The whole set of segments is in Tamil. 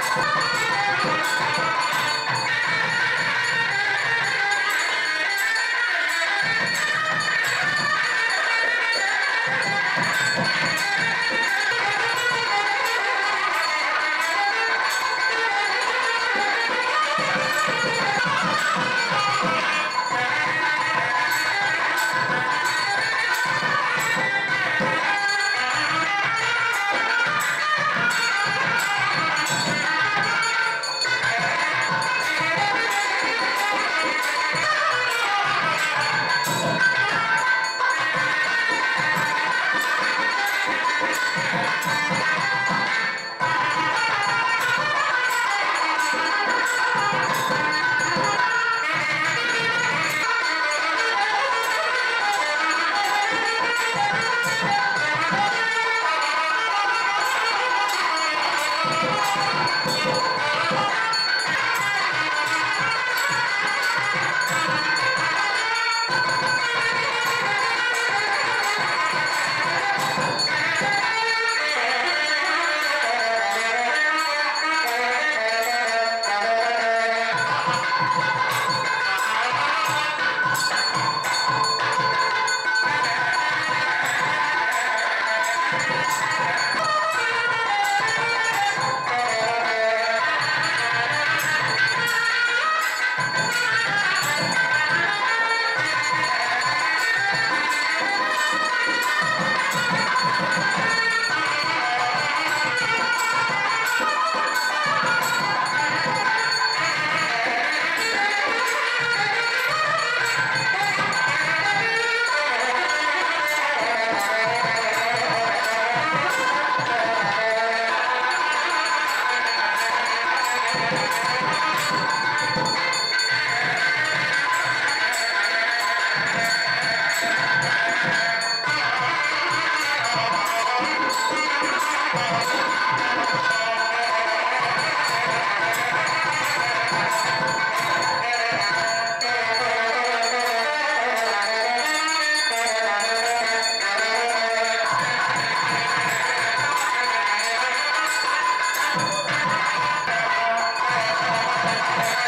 ஆ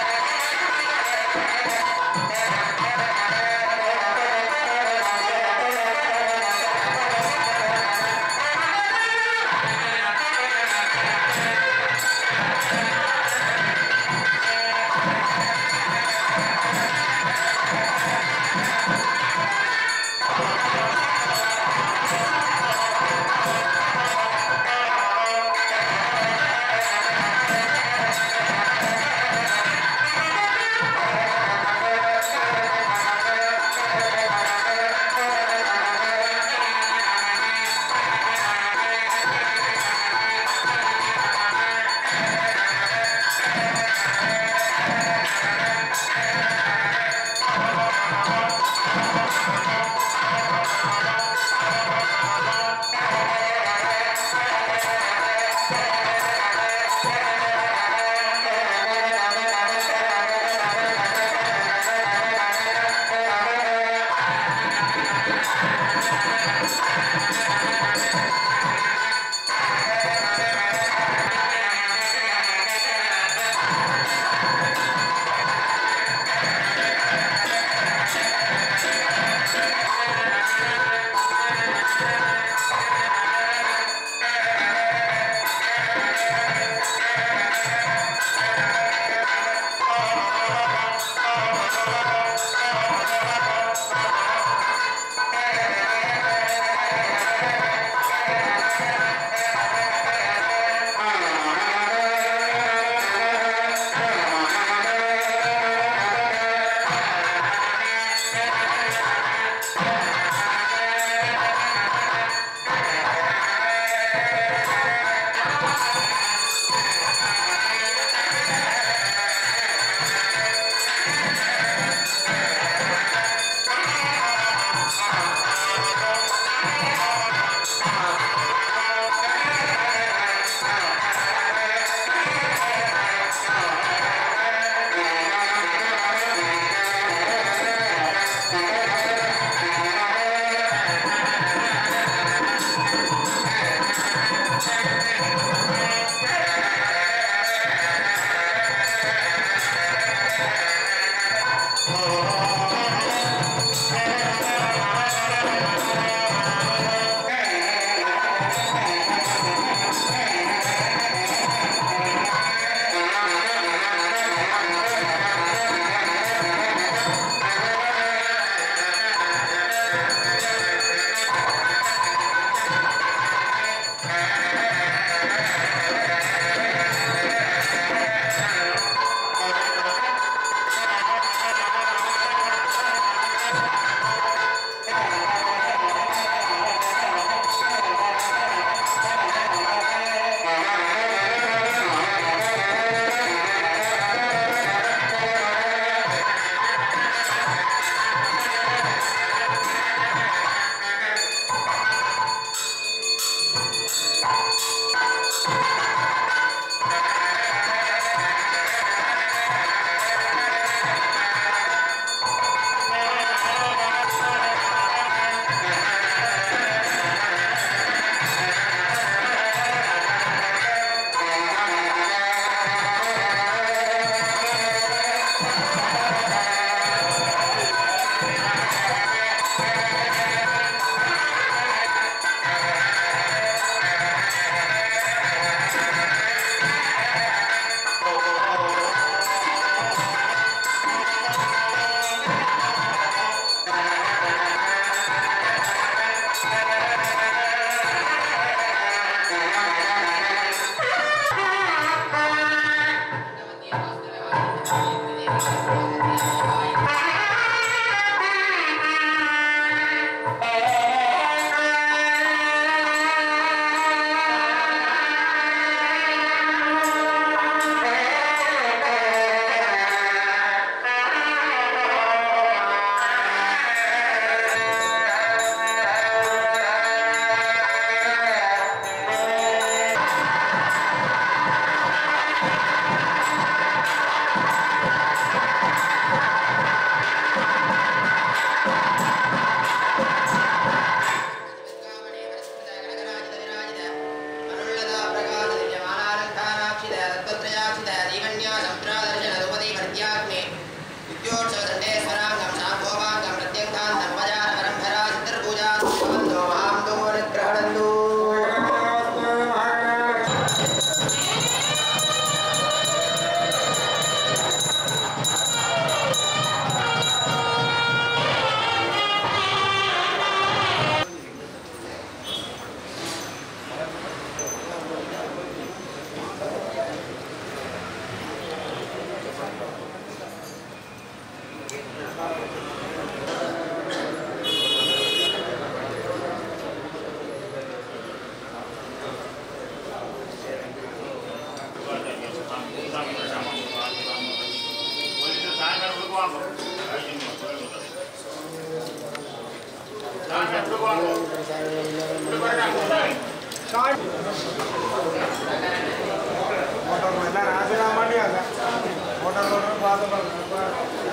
மோட்டார் எல்லாம் ராஜினாமா பண்ணியாங்க மோட்டார் ரோடு பார்த்து பாருங்க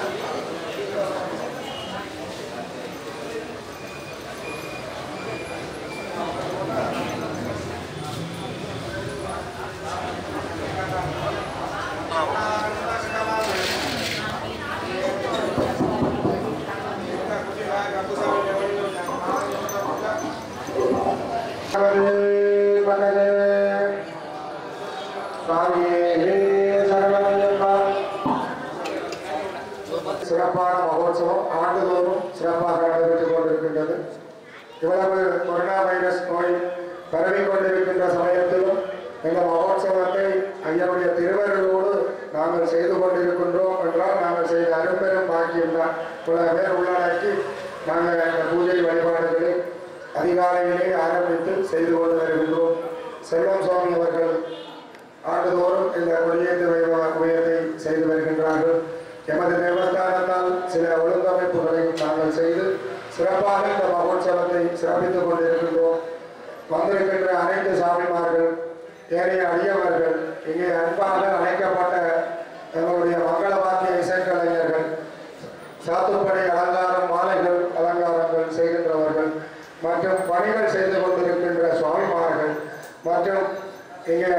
சிறப்பான மகோத்சவம் ஆண்டுதோறும் சிறப்பாக நடைபெற்றுக் கொண்டிருக்கின்றது இவ்வளவு கொரோனா வைரஸ் நோய் பரவிக் கொண்டிருக்கின்ற சமயத்திலும் இந்த மகோத்சவத்தை ஐயனுடைய திருவருளோடு நாங்கள் செய்து கொண்டிருக்கின்றோம் என்றால் நாங்கள் செய்த அரும்பெரும் பாக்கியம்தான் இவ்வளவு பேர் உள்ளடக்கி நாங்கள் இந்த பூஜை வழிபாடுகளை அதிகாலையிலே ஆரம்பித்து செய்து கொண்டு வருகின்றோம் செல்வம் சுவாமி அவர்கள் ஆண்டுதோறும் இந்த கொடியேற்று வைபவ உயர்த்தை செய்து வருகின்றார்கள் எமது தேவஸ்தானத்தால் சில ஒழுங்கமைப்புகளையும் நாங்கள் செய்து சிறப்பாக இந்த மகோத்சவத்தை சிறப்பித்துக் கொண்டிருக்கின்றோம் வந்திருக்கின்ற அனைத்து சாமிமார்கள் ஏனைய அடியவர்கள் இங்கே அன்பாக அழைக்கப்பட்ட எங்களுடைய மங்கள வாக்கிய இசைக்கலைஞர்கள் சாத்துப்படை அலங்காரம் மாலைகள் அலங்காரங்கள் செய்கின்றவர்கள் மற்றும் பணிகள் செய்து கொண்டிருக்கின்ற சுவாமிமார்கள் மற்றும் இங்கே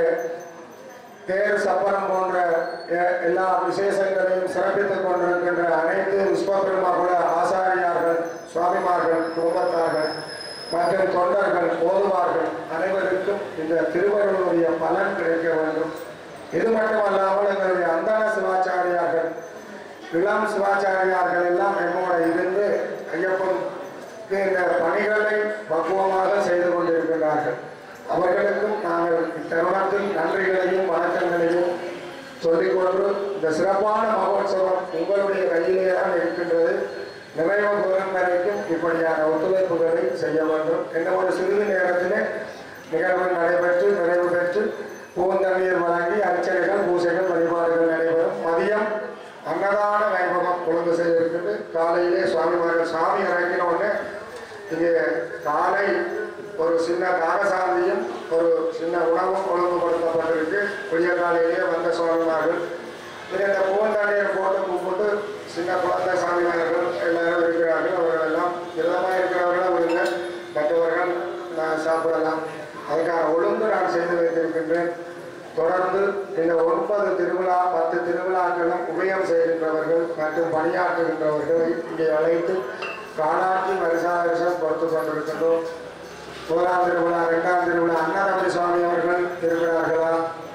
தேர் சப்பரம் போன்ற எ- எல்லா விசேஷங்களையும் சிறப்பித்துக் கொண்டிருக்கின்ற அனைத்து விஸ்வபெருமாகுல ஆசாரியார்கள் சுவாமிமார்கள் குடும்பத்தார்கள் மற்றும் தொண்டர்கள் ஓதுவார்கள் அனைவருக்கும் இந்த திருவருளுடைய பலன் கிடைக்க வேண்டும் இது மட்டுமல்லாமல் எங்களுடைய அந்தன சிவாச்சாரியார்கள் இளம் சிவாச்சாரியார்கள் எல்லாம் என்னோட இருந்து ஐயப்பன் இந்த பணிகளை பக்குவமாக செய்து கொண்டிருக்கிறார்கள் அவர்களுக்கும் நாங்கள் இத்தருணத்தில் நன்றிகளையும் வணக்கங்களையும் சொல்லிக்கொண்டு இந்த சிறப்பான மகோத்சவம் உங்களுடைய கையிலே தான் இருக்கின்றது நிறைவு பெறும் வரைக்கும் இப்படியான ஒத்துழைப்புகளை செய்ய வேண்டும் என்ன ஒரு சிறிது நேரத்திலே நிகழ்வு நடைபெற்று நிறைவு பெற்று பூந்தண்ணீர் வழங்கி அர்ச்சனைகள் பூசைகள் வழிபாடுகள் நடைபெறும் மதியம் அன்னதான வைபவம் ஒழுங்கு செய்திருக்கிறது காலையிலே சுவாமிமார்கள் சாமி இறங்கின உடனே இங்கே காலை ஒரு சின்ன காரசாந்தியும் ஒரு சின்ன உணவும் ஒழுங்குபடுத்தப்பட்டிருக்கு விடிய காலையிலே வந்த சுவாமிமார்கள் இது இந்த பூந்தண்ணியை போட்டு கும்பிட்டு சின்ன குழந்தை சாமிமார்கள் எல்லாரும் இருக்கிறார்கள் அவர்கள் எல்லாம் விரதமாக இருக்கிறவர்களும் விடுங்க மற்றவர்கள் நான் சாப்பிடலாம் அதுக்கான ஒழுங்கு நான் செய்து வைத்திருக்கின்றேன் தொடர்ந்து இந்த ஒன்பது திருவிழா பத்து திருவிழாக்களும் உபயம் செய்கின்றவர்கள் மற்றும் பணியாற்றுகின்றவர்களை இங்கே அழைத்து காணாட்சி வருஷா வருஷம் பொறுத்து கொண்டிருக்கின்றோம் முதலாம் திருவிழா இரண்டாம் திருவிழா அன்னதம்பி சுவாமி அவர்கள் இருக்கிறார்களா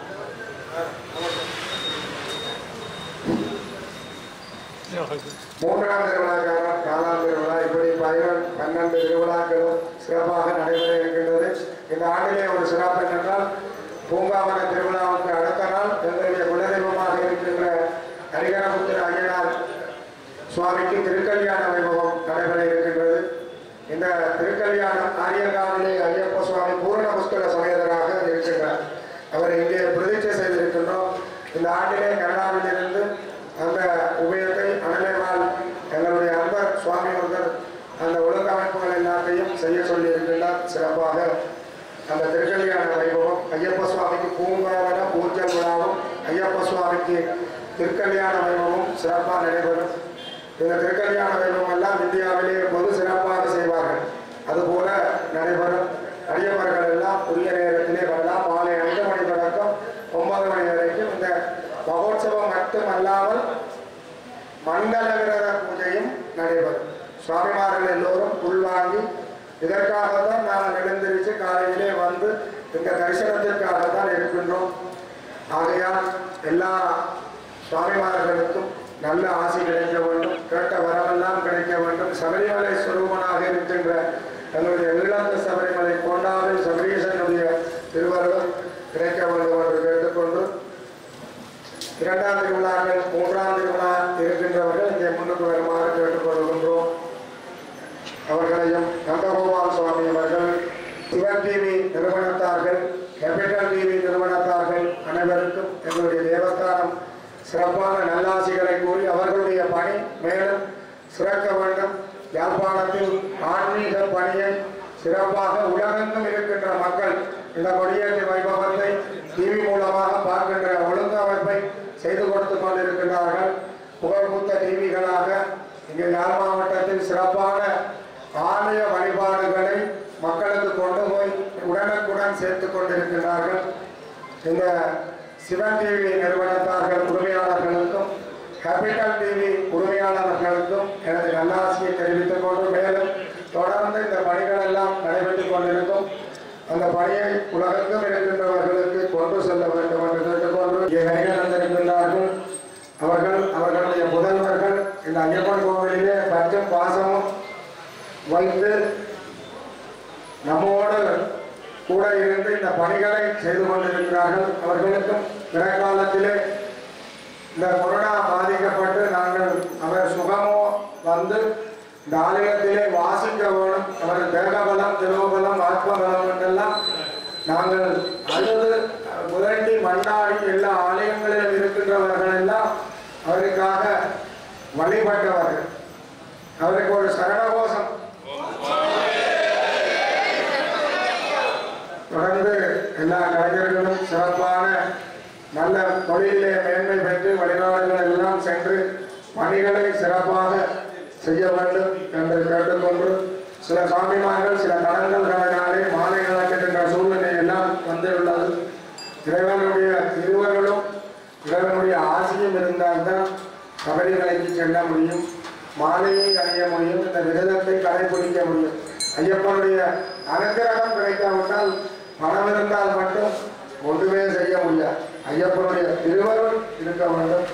மூன்றாம் திருவிழாக்காரர் நாலாம் திருவிழா இப்படி பதினொன்று பன்னெண்டு திருவிழாக்களும் சிறப்பாக நடைபெற இருக்கின்றது இந்த ஆண்டிலே ஒரு சிறப்பு என்னென்றால் பூங்காவன திருவிழாவுக்கு அடுத்த நாள் எங்களுடைய குலதெய்வமாக இருக்கின்ற ஹரிகரபுத்திர ஐயனார் சுவாமிக்கு திருக்கல்யாண வைபவம் நடைபெற இருக்கின்றது இந்த திருக்கல்யாணம் ஆரியங்காவிலே ஐயப்ப சுவாமி பூர்ண புஷ்கர சமேதராக இருக்கின்றார் அவர் இங்கே பிரதிஷ்டை செய்திருக்கின்றோம் இந்த ஆண்டிலே கனடாவிலிருந்து அந்த உபயத்தை அனலேவால் எங்களுடைய அன்பர் சுவாமி அவர்கள் அந்த ஒழுங்கமைப்புகள் எல்லாத்தையும் செய்ய சொல்லி இருக்கின்றார் சிறப்பாக அந்த திருக்கல்யாண வைபவம் ஐயப்ப சுவாமிக்கு பூங்காவன பூஜல் விழாவும் ஐயப்ப சுவாமிக்கு திருக்கல்யாண வைபவம் சிறப்பாக நடைபெறும் இந்த திருக்கல்யாண வைபவம் எல்லாம் இந்தியாவிலே பொது சிறப்பாக செய்வார்கள் அதுபோல நடைபெறும் அடியவர்கள் எல்லாம் உரிய நேரத்திலே வரலாம் மாலை ஐந்து மணி தொடக்கம் ஒன்பது மணி வரைக்கும் இந்த மகோத்சவம் மட்டுமல்லாமல் மண்டல விரத பூஜையும் நடைபெறும் சுவாமிமார்கள் எல்லோரும் உள்வாங்கி இதற்காகத்தான் நாங்கள் எழுந்திருச்சு காலையிலே வந்து இந்த தரிசனத்திற்காக தான் இருக்கின்றோம் ஆகையால் எல்லா சுவாமிமார்களுக்கும் நல்ல ஆசி கிடைக்க வேண்டும் கேட்ட வரமெல்லாம் கிடைக்க வேண்டும் சபரிமலை சுரூபனாக இருக்கின்ற எங்களுடைய ஈழத்து சபரிமலை கொண்டாடு சபரீசனுடைய திருவருளும் கிடைக்க வேண்டும் என்று கேட்டுக்கொண்டு இரண்டாம் திருவிழாக்கள் மூன்றாம் திருவிழா இருக்கின்றவர்கள் இங்கே முன்னுக்கு வருமாறு கேட்டுக்கொள்கின்றோம் அவர்களையும் நந்தகோபால் சுவாமி அவர்கள் சிவன் டிவி நிறுவனத்தார்கள் கேபிட்டல் டிவி நிறுவனத்தார்கள் அனைவருக்கும் எங்களுடைய தேவஸ்தானம் சிறப்பான நல்லாசிகளை கூறி அவர்களுடைய பணி மேலும் சிறக்க வேண்டும் யாழ்ப்பாணத்தில் ஆன்மீக பணியை சிறப்பாக உலகெங்கும் இருக்கின்ற மக்கள் இந்த கொடியேற்று வைபவத்தை டிவி மூலமாக பார்க்கின்ற ஒழுங்கமைப்பை செய்து கொடுத்து கொண்டிருக்கின்றார்கள் புகழ்பூத்த டிவிகளாக இங்கே யாழ் மாவட்டத்தில் சிறப்பான ஆலய வழிபாடுகளை மக்களுக்கு கொண்டு போய் உடனுக்குடன் சேர்த்து கொண்டிருக்கிறார்கள் இந்த சிவன் டிவி நிறுவனத்தார்கள் உரிமையாளர்களுக்கும் கேபிட்டல் டிவி உரிமையாளர்களுக்கும் எனது நல்லாசியை தெரிவித்துக் கொண்டு மேலும் தொடர்ந்து இந்த பணிகள் எல்லாம் நடைபெற்றுக் கொண்டிருக்கும் அந்த பணியை உலகெங்கும் இருக்கின்றவர்களுக்கு கொண்டு செல்ல வேண்டும் என்று கேட்டுக்கொண்டு இங்கே வருகை தந்திருக்கின்றார்கள் அவர்கள் அவர்களுடைய முதல்வர்கள் இந்த ஐயப்பன் கோவிலிலே பற்றும் பாசமும் வைத்து நம்மோடு கூட இருந்து இந்த பணிகளை செய்து கொண்டிருக்கிறார்கள் அவர்களுக்கும் பிறகாலத்திலே இந்த கொரோனா பாதிக்கப்பட்டு நாங்கள் அவர் சுகமோ வந்து இந்த ஆலயத்திலே வாசிக்க வேணும் அவர் தேகபலம் திருவபலம் ஆத்மபலம் என்றெல்லாம் நாங்கள் அழுது புரட்டி மண்டாடி எல்லா ஆலயங்களிலும் இருக்கின்றவர்கள் எல்லாம் அவருக்காக வழிபட்டவர்கள் அவருக்கு ஒரு சரணகோஷம் தொடர்ந்து எல்லா கலைஞர்களும் சிறப்பான நல்ல தொழிலிலே மேன்மை பெற்று வெளிநாடுகள் எல்லாம் சென்று பணிகளை சிறப்பாக செய்ய வேண்டும் என்று கேட்டுக்கொண்டு சில சாமிமார்கள் சில தடங்கல்களினாலே மாலை நடக்கின்ற சூழ்நிலை எல்லாம் வந்துள்ளது இறைவனுடைய திருவர்களும் இறைவனுடைய ஆசையும் இருந்தால்தான் சபரிமலைக்கு செல்ல முடியும் மாலையை அணிய முடியும் இந்த விரதத்தை கடைபிடிக்க முடியும் ஐயப்பனுடைய அனுகிரகம் கிடைக்காவிட்டால் பணம் இருந்தால் மட்டும் ஒன்றுமே செய்ய முடியாது ஐயப்பனுடைய திருவருள் இருக்க வேண்டும்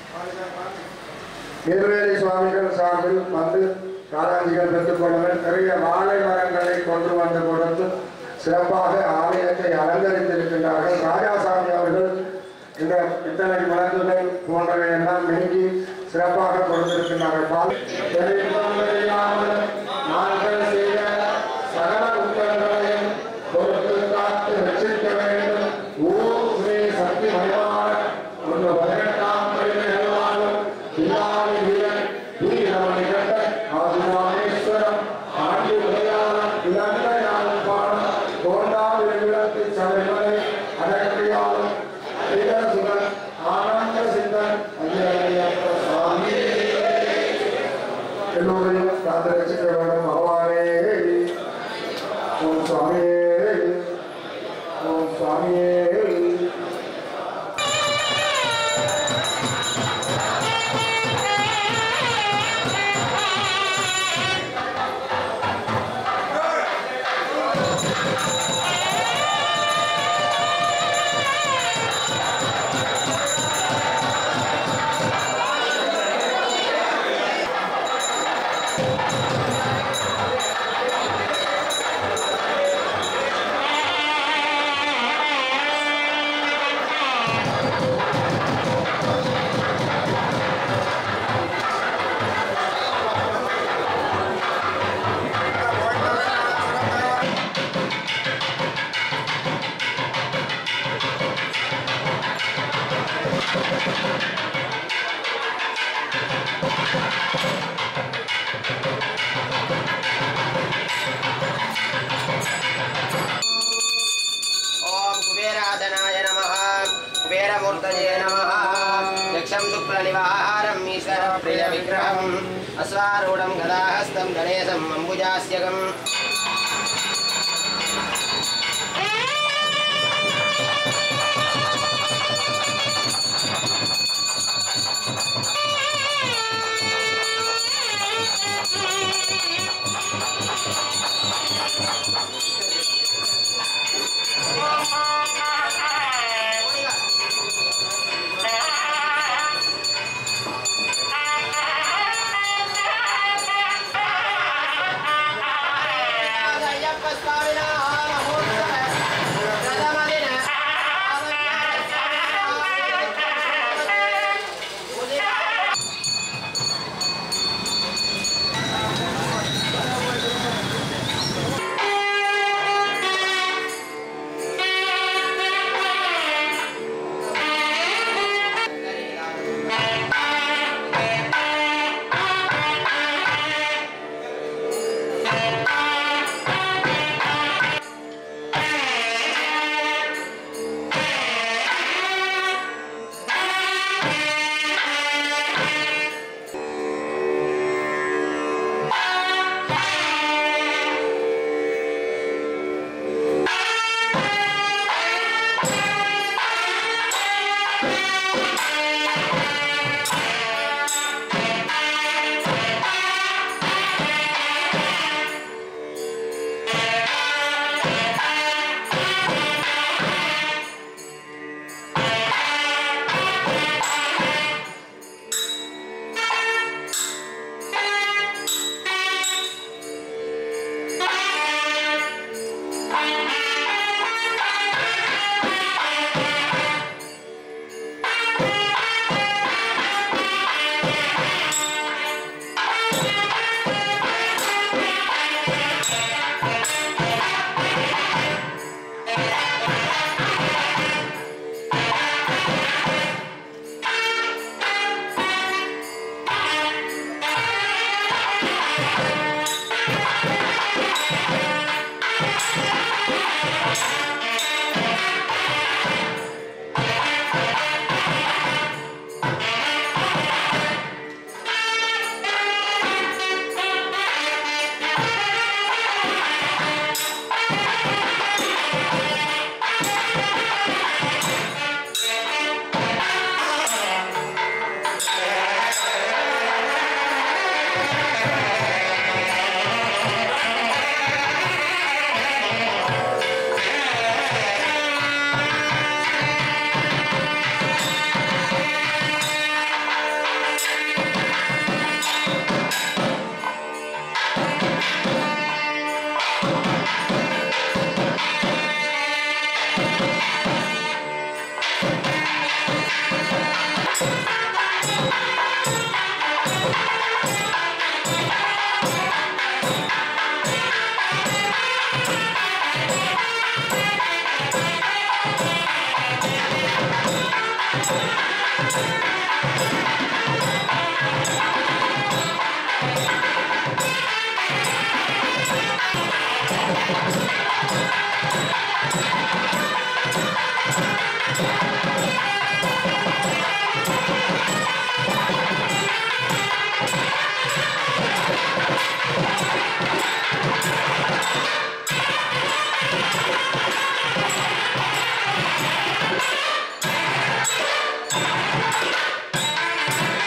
நீர்வேலி சுவாமிகள் சார்பில் வந்து காலாஞ்சிகள் பெற்றுக்கொள்ளுங்கள் நிறைய வாழை மரங்களை கொண்டு வந்து கொடுத்து சிறப்பாக ஆலயத்தை அலங்கரித்திருக்கின்றார்கள் ராஜாசாமி அவர்கள் இந்த இத்தனை விளக்குகள் போன்றவை எல்லாம் நீக்கி சிறப்பாக கொடுத்திருக்கின்றார்கள் பால் தெரிவிக்காமல் நாங்கள் செய்த சகல குற்றங்களையும் பொறுத்து காத்து ரட்சிக்க வேண்டும் ஓம் ஸ்ரீ சக்தி மயமான ஒன்று பதினெட்டாம் பதினேழாலும் பின்னாடி வீரன் வீரமணி கட்ட ஆதிராமேஸ்வரம் ஆண்டி உதயாளம் இலங்கையாளம் பாடம் கோண்டாவில் விளக்கு சபைமலை அடக்கியாலும் சுகன் ஆனந்த சிந்தன் ஐயப்ப சுவாமி எல்லோரையும் காத்திரட்சிக்க வேண்டும் பகவானே ஓம் சுவாமியே ஓம் சுவாமியே ॐ कुबेराधनाय नमः कुबेरमूर्तये नमः यक्षं शुक्लनिवाहारम् ईश्वरप्रियविग्रहम् अश्वारूढं गदाहस्तं गणेशम् अम्बुजास्यकम् Thank you. ஆ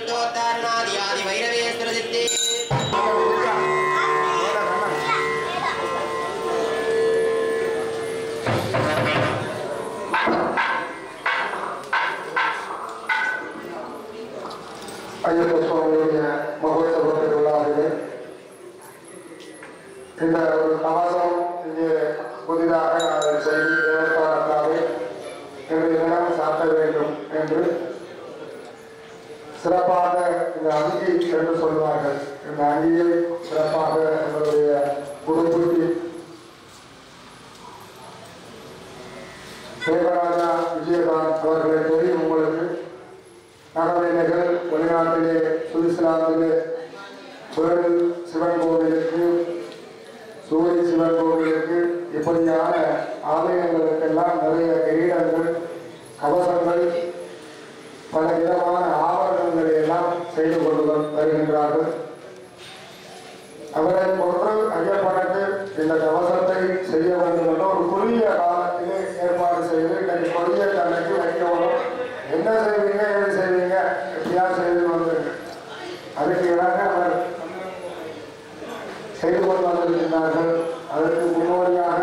நிவೃತ್ತೋತ್ತಾರಣಾದಿ ಆದಿ ಭೈರವೇಶ್ವರ ಸಿದ್ಧಿ ஐயப்ப சுவாமியுடைய மகோத்சவ திருவிழாவிலே இந்த ஒரு கவசம் இங்கே புதிதாக நான் செய்தி தேவஸ்தானத்தாலே இன்றைய தினம் சாத்த வேண்டும் என்று சிறப்பாக இந்த அங்கி என்று சொல்வார்கள் இந்த அங்கியை சிறப்பாக எங்களுடைய குடும்பத்தில் தேவராஜா விஜயகாந்த் அவர்களை தெரியும் உங்களுக்கு நகவேலைகள் வெளிநாட்டிலே சுவிட்சர்லாந்திலே வேறு சிவன் கோவிலுக்கு சூரிய சிவன் கோவிலுக்கு இப்படியான ஆலயங்களுக்கெல்லாம் நிறைய கிரீடங்கள் கவசங்கள் பல விதமான ஆவரணங்களை எல்லாம் செய்து கொண்டு வரு- வருகின்றார்கள் அவரை கொன்று ஐயப்பனுக்கு இந்த கவசத்தை செய்ய வேண்டும் என்ற ஒரு குறுகிய காலத்திலே ஏற்பாடு செய்து இன்றைக்கு குறுகிய தன்னைக்கு வைக்கணும் என்ன செய்வீங்க எப்படி செய்வீங்க எப்படியா செய்து வந்து அதுக்கு இணங்க அவர் செய்து கொண்டு வந்திருக்கின்றார்கள் அதற்கு முன்னோடியாக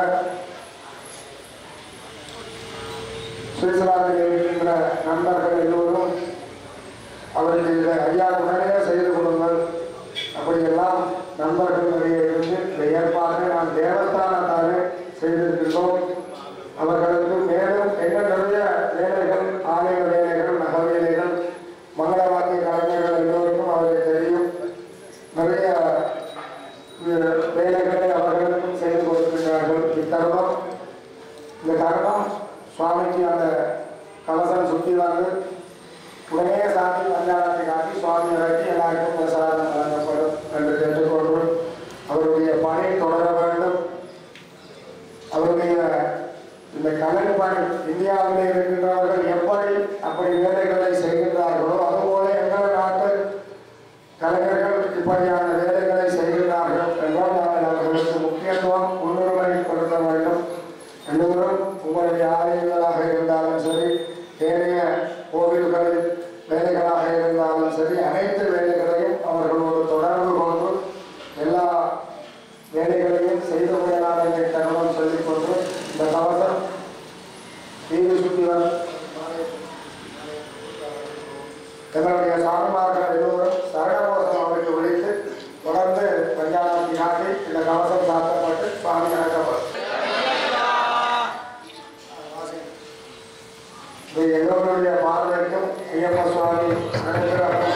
சுவிட்சர்லாந்தில் இருக்கின்ற நண்பர்கள் எல்லோரும் அவருக்கு இதை ஐயா உடனே செய்து கொடுங்கள் அப்படியெல்லாம் நண்பர்கள் நிறைய இருந்து இந்த ஏற்பாட்டை நாம் தேவஸ்தானத்தாலே செய்திருக்கின்றோம் அவர்களுக்கு மேலும் என்ன நிறைய வேலைகள் ஆலய வேலைகள் நக வேலைகள் மங்கள வாக்கிய கலைஞர்கள் எல்லோருக்கும் அவருக்கு தெரியும் நிறைய அஹ், வேலைகளை அவர்களுக்கும் செய்து கொடுக்கின்றார்கள் இத்தருணம் இந்த தருணம் சுவாமிக்கு அந்த கலசம் சுற்றி வந்து உடனே சாமி கல்யாணத்தை காட்டி சுவாமி இறக்கி எல்லாருக்கும் பிரசாதம் வழங்கப்படும் என்று கேட்டுக்கொண்டு அவருடைய பணி தொடர வேண்டும் அவருடைய இந்த கலை பணி இந்தியாவிலே இருக்கின்றவர்கள் எப்படி அப்படி வேலைகளை செய்கின்றார்களோ அதுபோல எங்கள் நாட்டு கலைஞர்கள் இப்படியான வேலைகளை செய்கிறார்கள் என்றால் நாங்கள் அவர்களுக்கு முக்கியத்துவம் முன்னுரிமை கொடுக்க வேண்டும் எல்லோரும் உங்களுடைய ஆலயங்களாக இருந்தாலும் சரி ஏனைய கோவில்களில் வேலைகளாக இருந்தாலும் சரி அனைத்து வேலைகளையும் அவர்களோடு தொடர்பு கொண்டு எல்லா வேலைகளையும் செய்து கொள்ளலாம் என்ற தகவல் சொல்லிக்கொண்டு இந்த கவசம் வீடு சுற்றி வரும் எங்களுடைய சாமிமார்கள் எல்லோரும் சரணகோஷம் அமைத்து விழித்து தொடர்ந்து பஞ்சாபி நாட்டி இந்த கவசம் சாத்தப்பட்டு சுவாமி அழைக்கப்படும் இது எல்லோருடைய பார்வைக்கும் ஐயப்ப சுவாமி அனுகிரகம்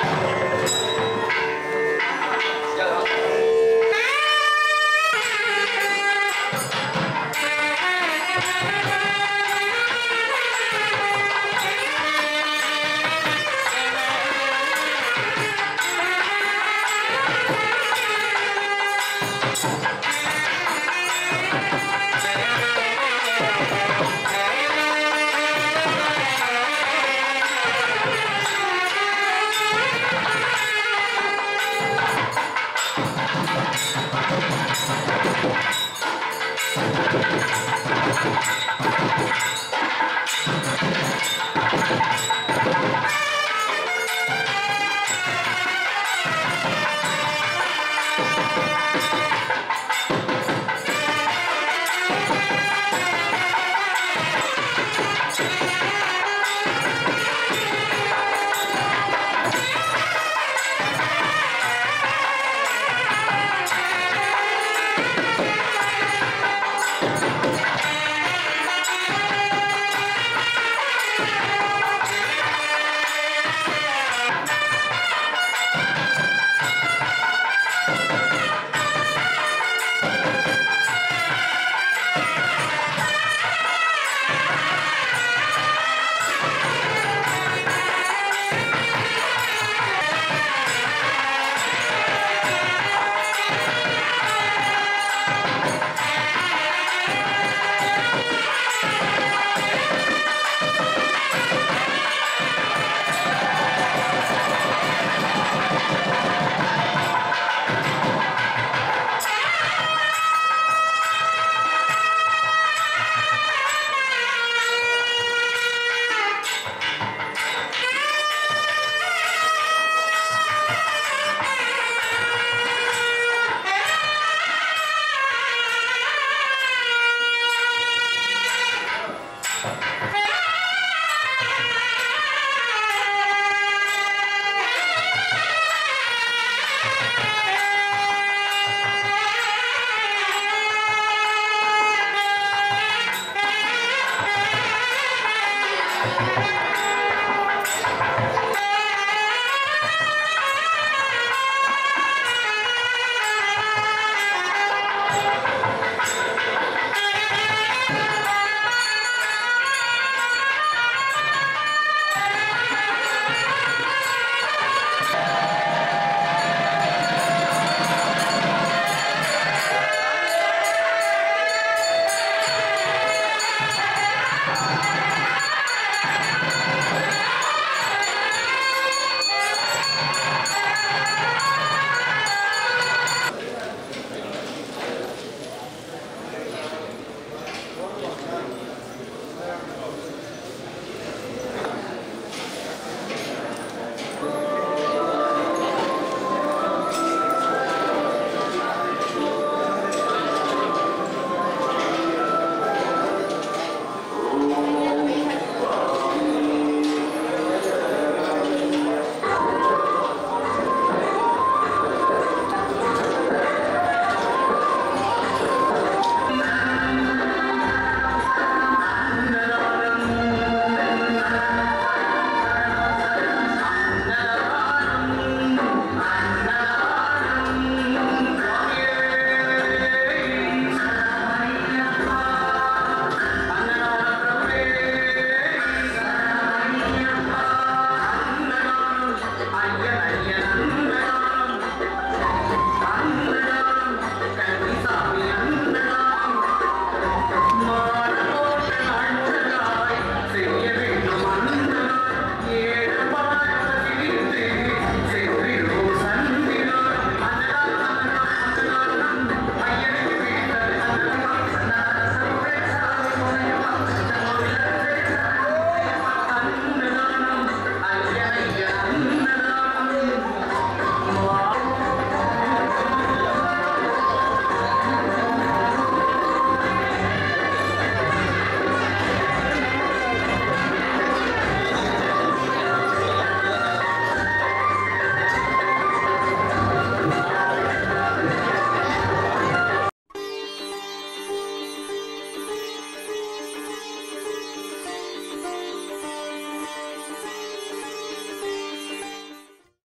Thank ஆ